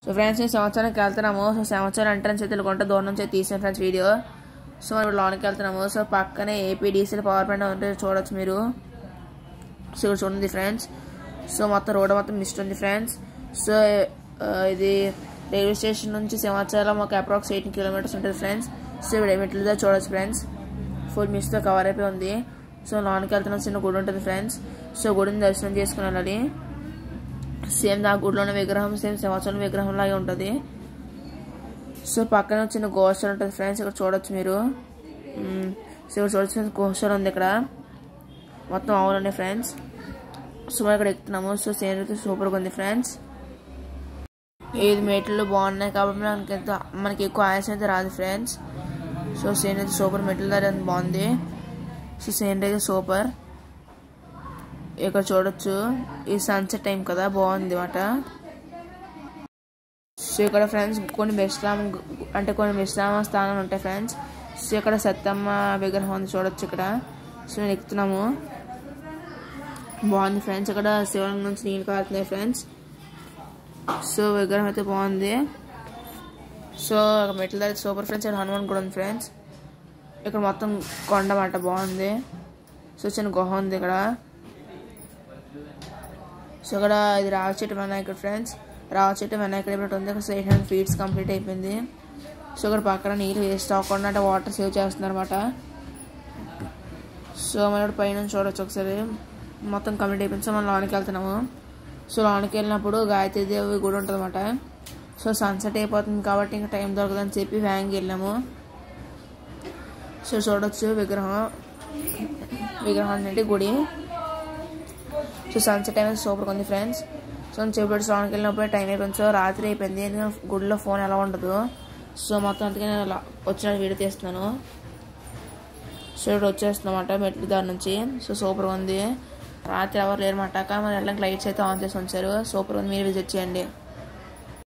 So friends నేను సంవత్సరానికి వెళ్తున్నాము సో సంవత్సరం ఎంట్రన్స్ అయితే కొంట దూరం నుంచి తీసాను ఫ్రెండ్స్ వీడియో సో మనం ఇప్పుడు లోనికి వెళ్తున్నాము సో పక్కనే ఏపీ డీసీల్ పవర్ ప్లాంట్ ఉంటే చూడొచ్చు మీరు సో ఇక్కడ చూడండి ఫ్రెండ్స్ సో మొత్తం రోడ్ మొత్తం మిస్ట్ ఉంది ఫ్రెండ్స్ సో ఆ, ఇది రైల్వే స్టేషన్ నుంచి సింహాచలం ఒక అప్రాక్స్ ఎయిటీన్ కిలోమీటర్స్ ఉంటుంది ఫ్రెండ్స్ సో ఇక్కడ మెట్లతో చూడొచ్చు ఫ్రెండ్స్ ఫుల్ మిస్ట్తో కవర్ అయిపోయి ఉంది సో లోనికి వెళ్తున్న చిన్న గుడి ఉంటుంది ఫ్రెండ్స్ సో గుడిని దర్శనం చేసుకుని వెళ్ళాలి సేమ్ నా గుడిలోని విగ్రహం సేమ్ సింహాచలం విగ్రహం లాగే ఉంటుంది సో పక్కన చిన్న గోశాల ఉంటుంది ఫ్రెండ్స్ ఇక్కడ చూడొచ్చు మీరు మ్మ్. సో ఇక్కడ చూడొచ్చు గోశాల ఉంది ఇక్కడ మొత్తం ఆవులు ఉన్నాయి ఫ్రెండ్స్ సో మనం ఇక్కడ ఎక్కుతున్నాము సో సీనరీ అయితే సూపర్గా ఉంది ఫ్రెండ్స్ ఏది మెట్లు బాగున్నాయి కాబట్టి మనకి ఎంత మనకి ఎక్కువ ఆయాసం అయితే రాదు ఫ్రెండ్స్ సో సీనరీ అయితే సూపర్ మెట్ల ధర ఎంత బాగుంది సో సీనరీ అయితే సూపర్ ఇక్కడ చూడొచ్చు ఈ సన్సెట్ టైం కదా బాగుంది మాట సో ఇక్కడ ఫ్రెండ్స్ కొన్ని విశ్రామ అంటే కొన్ని విశ్రామ స్థానాలు ఉంటాయి ఫ్రెండ్స్ సో ఇక్కడ సత్తమ్మ విగ్రహం ఉంది చూడొచ్చు ఇక్కడ సో నేను ఎక్కుతున్నాము బాగుంది ఫ్రెండ్స్ ఇక్కడ శివలింగం నుంచి నీళ్ళు కారుతున్నాయి ఫ్రెండ్స్ సో విగ్రహం అయితే బాగుంది సో మెట్ల దగ్గర సూపర్ ఫ్రెండ్స్ ఇక్కడ హనుమాన్ కూడా ఉంది ఫ్రెండ్స్ ఇక్కడ మొత్తం కొండ మాట బాగుంది సో చిన్న గుహ ఉంది ఇక్కడ సో ఇక్కడ ఇది రావ చెట్టు వినాయకుడు ఫ్రెండ్స్ రావ చెట్టు వినాయకుడు ఇప్పుడు ఉంది ఇక్కడ ఎయిట్ హండ్రెడ్ ఫీట్స్ కంప్లీట్ అయిపోయింది సో ఇక్కడ పక్కన నీళ్ళు వేస్ట్ అవ్వకుండా అంటే వాటర్ సేవ్ చేస్తున్నారు అనమాట సో మనం ఇక్కడ పైన చూడొచ్చు ఒకసారి మొత్తం కంప్లీట్ అయిపోయింది సో మనం లోనికి వెళ్తున్నాము సో లోనికి వెళ్ళినప్పుడు గాయత్రి దేవి గుడి ఉంటుంది అనమాట సో సన్సెట్ అయిపోతుంది కాబట్టి ఇంకా టైం దొరకదని చెప్పి వ్యాంగ్ వెళ్ళాము సో చూడొచ్చు విగ్రహం విగ్రహం అంటే గుడి సో సన్సెట్ అనేది సూపర్గా ఉంది ఫ్రెండ్స్ సో చేపట్టి లోనికి వెళ్ళినప్పుడు టైం అయిపోయింది సో రాత్రి అయిపోయింది ఎందుకంటే గుడిలో ఫోన్ ఎలా ఉండదు సో మొత్తం అందుకే నేను అలా వచ్చిన వీడియో తీస్తున్నాను సో ఇక్కడ వచ్చేస్తున్నమాట మెట్లు దాని నుంచి సో సూపర్గా ఉంది రాత్రి ఎవరు లేరు మాట కానీ మరి వెళ్ళడానికి లైట్స్ అయితే ఆన్ చేసి ఉంచారు సూపర్ ఉంది మీరు విజిట్ చేయండి